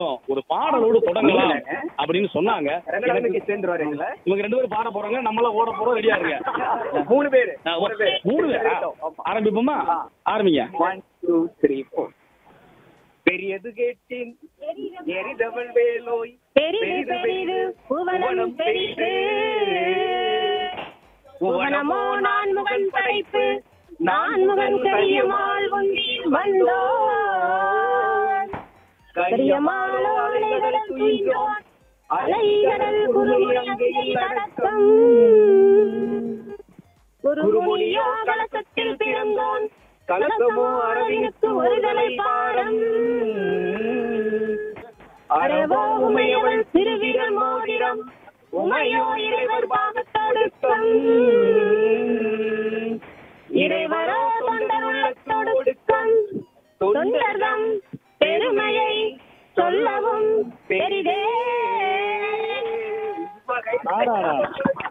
ஒரு பாடலோடு தொடங்கலாம் அப்படின்னு சொன்னாங்க ரங்கநாதனுக்கு சேர்ந்துருவாரு எங்களை இவங்க ரெண்டு பேரும் பாட போறாங்க நம்மளாம் ஓட போறோம் ரெடியா இருங்க மூணு பேரு ஆ, ஒரு- மூணு பேரா? ஆரம்பிப்போமா ஆரம்பிங்க ஒன் டூ த்ரீ ஃபோர் பெரியது கேட்டேன் எரிதவள் வேலோய் பெரிது பெரிது புவனம் பெரிது புவனமோ நான் முகன் படைப்பு நான் முகன் கரியமால் ஒன்றில் வந்தோன் கரியமாலோ அலைகடல் துயின்றோன் அலைகடல் குருமுனி அங்கே நடக்கும் குருமுனியோ கலசத்தில் பிறந்தோன் கலசமோ அரவினுக்கு ஒருதலை பாரம் அறவோ உமையவள் திருவிரல் மோதிரம் உமையோ இறைவர் பாகத்தொடுக்கம் இறைவரோ தொண்டர் உள்ளத்தொடுக்கம் தொண்டர்தம் பெருமையை சொல்லவும் பெரிதே ஆடாடா.